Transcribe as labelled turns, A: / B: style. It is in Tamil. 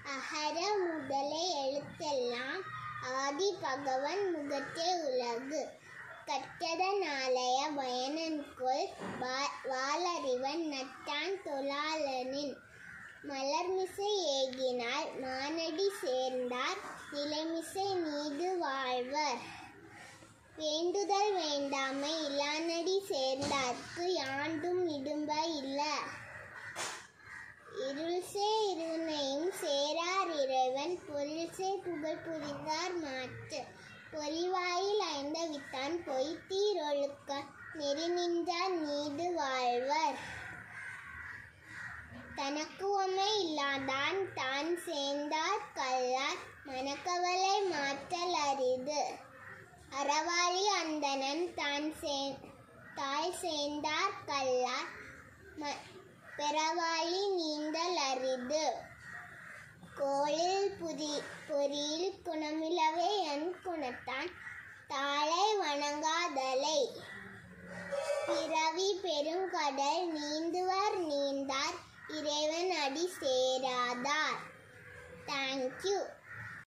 A: அகர முதல எழுத்தெல்லாம் ஆதி பகவன் முகத்தே உலகு கற்றதனாலய பயனன்கொள் வா- வாளறிவன் நட்டான் தொழாளனின் மலர்மிசை ஏகினால் மானடி சேர்ந்தார் நிலைமிசை நீடு வாழ்வர் வேண்டுதல் வேண்டாமை இலானடி சேர்ந்தார்க்கு யாண்டும் இடும்ப இல்ல இருள்சே இருனையும் சேரார் இறைவன் பொருள்சே புகழ் புரிந்தார் மாற்று பொறிவாயில் ஐந்த வித்தான் பொய்த்தீர் ஒழுக்க நெறி நின்றார் நீடு வாழ்வர் தனக்குவமை இல்லாதான் தான் சேர்ந்தார் கல்லார் மனக்கவலை மாற்றல் அரிது அறவாளி அந்தணன் தான் சே தாய் சேர்ந்தார் கல்லார் ம- பெறவாளி நீந்தல் அரிது கோளில் புரி பொறியில் குணமிலவே என் குணத்தான் தாளை வணங்காதலை பிறவி பெருங்கடல் நீந்துவர் நீந்தார் இறைவன் அடி சேராதார் தேங்க்யூ